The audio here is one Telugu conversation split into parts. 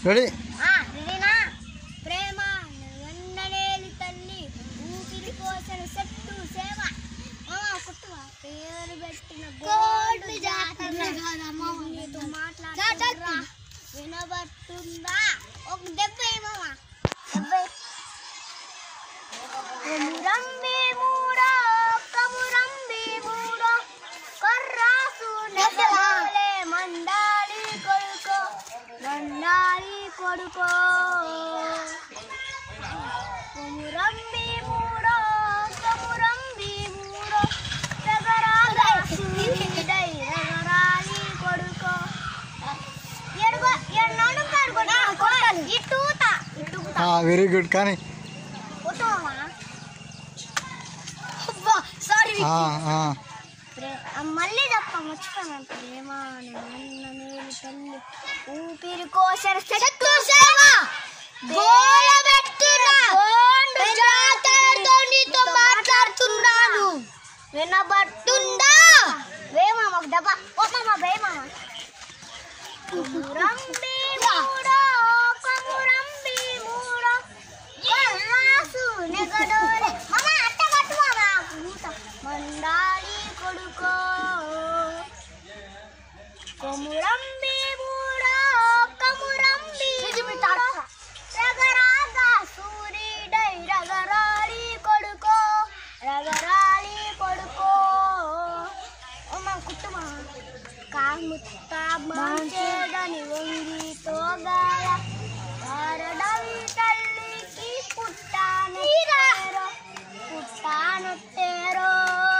రెడీ ఆ, రెడీనా ప్రేమ వెన్ననేలి తల్లి ఊపిరి కోసిన చెట్టు సేవ ఆ, కుట్టువా పేరు పెట్టిన గోల్డ్ జాతర నీతో మాట్లాడుతున్నా వినబడుతుందా ఒక దెబ్బ ఏమమ్మ దెబ్బ కమురంబి మూడో కమురంబి మూడో కర్రాసు నెగలే మండాలి కొడుకో మండాలి కొడుకో కమురంబి మూడో కమురంబి మూడో రగరాగా సూర్యుడై రగరాలి కొడుకో ఎడుగో ఎడు నడుకారు కొట్టాలి ఇటూత ఇటూత వెరీ గుడ్ కానీ కొట్టువా సారీ ఆ, ఆ. ప్రే- ఆ, మళ్ళీ చెప్తా మర్చిపోయాను ప్రేమ నన్ను తల్లి ఊపిరి కోసిన చెట్టు సేవ నీతో మాట్లాడుతున్నాను వినబడుతుందా వేమమ్మ ఒక దెబ్బ ఓ మామ వేమమ్మ కమురంబి మూడో కమురంబి మూడో కర్రాసు నెగడోలే మామ అట్ట కట్టు మామ కూత మండాలి కొడుకో కొమురంబి మూడో కమురంబి మూడో రగరాగా సూర్యుడై రగరాలి కొడుకో రగరాలి కొడుకో ఓ మా కుట్టుమా కాముత్త మంచేదని వంగితో గాయ వారడవి తల్లికి పుట్టానెట్టేరో పుట్టానెట్టేరో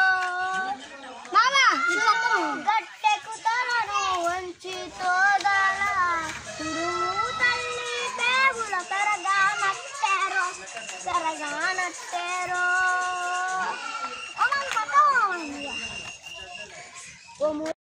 గట్టెకుతనను వంచి తోదల తిరుగు తల్లి పేగుల సరగా నట్టేరో సరగా నట్టేరో ఓ మన పక్క ఓ